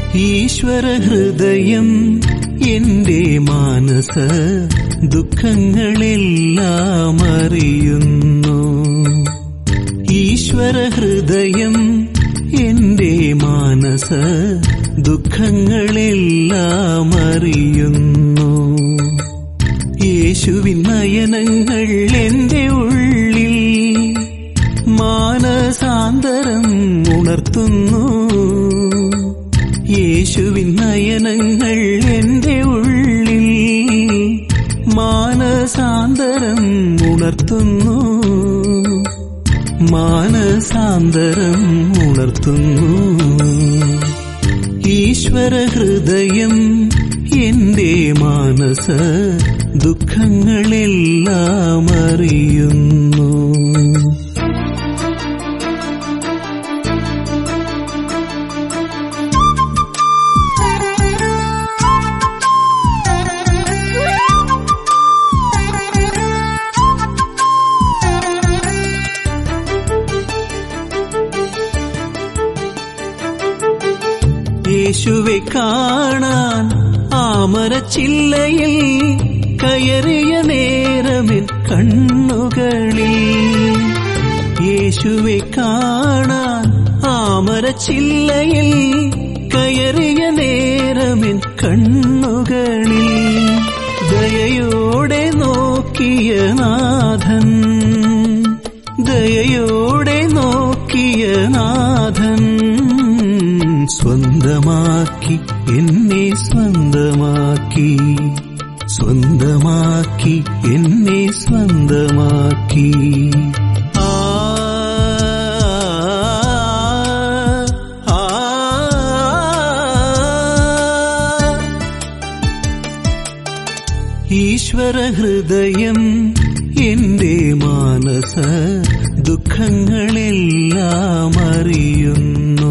ഈശ്വര ഹൃദയം എന്റെ മാനസ ദുഃഖങ്ങളെല്ലാം അറിയുന്നു ഈശ്വര ഹൃദയം എന്റെ മാനസ ദുഃഖങ്ങളെല്ലാം അറിയുന്നു യേശുവിൻ നയനങ്ങൾ എന്റെ ഉള്ളിൽ മാനസാന്തരം ഉണർത്തുന്നു യേശുവിൻ നയനങ്ങൾ എന്റെ ഉള്ളിൽ മാനസാന്തരം ഉണർത്തുന്നു മാനസാന്തരം ഉണർത്തുന്നു ഈശ്വര ഹൃദയം എന്റെ മാനസ ദുഃഖങ്ങളെല്ലാം അറിയുന്നു യേശുവെ കാണാൻ ആമരച്ചില്ലയിൽ കയറിയ നേരമെൻ കണ്ണുകളിൽ യേശുവെ കാണാൻ ആമരച്ചില്ലയിൽ കയറിയ നേരമെൻ കണ്ണുകളിൽ ദയയോടെ നോക്കിയ നാഥൻ ദയയോടെ നോക്കിയ നാഥൻ സ്വന്തമാക്കി എന്നെ സ്വന്തമാക്കി സ്വന്തമാക്കി എന്നെ സ്വന്തമാക്കി ആ ആ, ഈശ്വര ഹൃദയം എന്റെ മാനസ ദുഃഖങ്ങളെല്ലാം അറിയുന്നു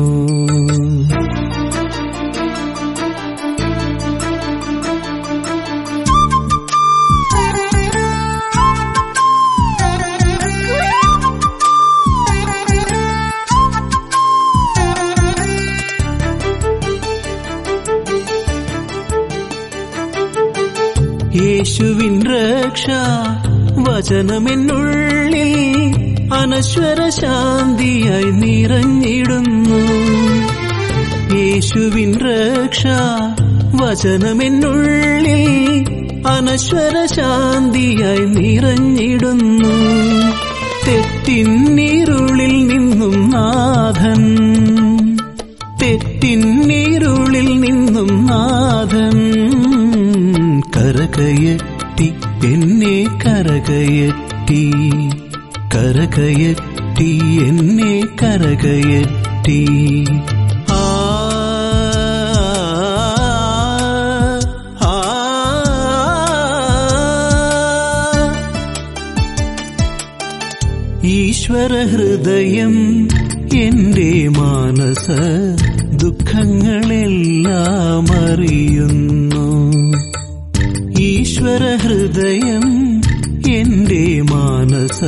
യേശുവിൻ രക്ഷ വചനമെന്നുള്ളിൽ അനശ്വര ശാന്തിയായി നിറഞ്ഞിടുന്നു യേശുവിൻ രക്ഷ വചനമെന്നുള്ളിൽ അനശ്വര ശാന്തിയായി നിറഞ്ഞിടുന്നു തെറ്റിന്നീരുളിൽ നിന്നും നാഥൻ തെറ്റിന്നീരുളിൽ നിന്നും നാഥൻ കരകയറ്റി എന്നെ കരകയറ്റി കരകയറ്റി എന്നെ കരകയറ്റി ആ ആ, ഈശ്വര ഹൃദയം എന്റെ മാനസ ദുഃഖങ്ങളെല്ലാം അറിയുന്നു ഈശ്വര ഹൃദയം എന്റെ മാനസ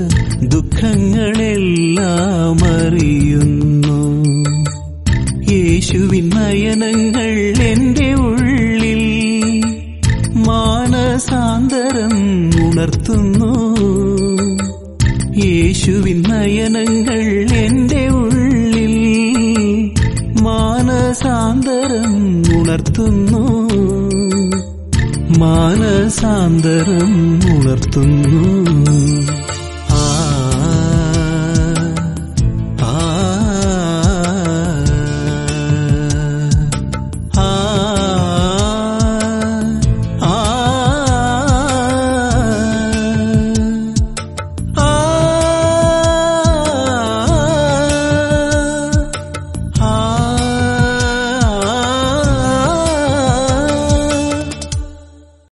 ദുഃഖങ്ങളെല്ലാം അറിയുന്നു യേശുവിൻ നയനങ്ങൾ എന്റെ ഉള്ളിൽ മാനസാന്തരം ഉണർത്തുന്നു യേശുവിൻ നയനങ്ങൾ എന്റെ ഉള്ളിൽ മാനസാന്തരം ഉണർത്തുന്നു മാനസാന്തരം ഉണർത്തുന്നു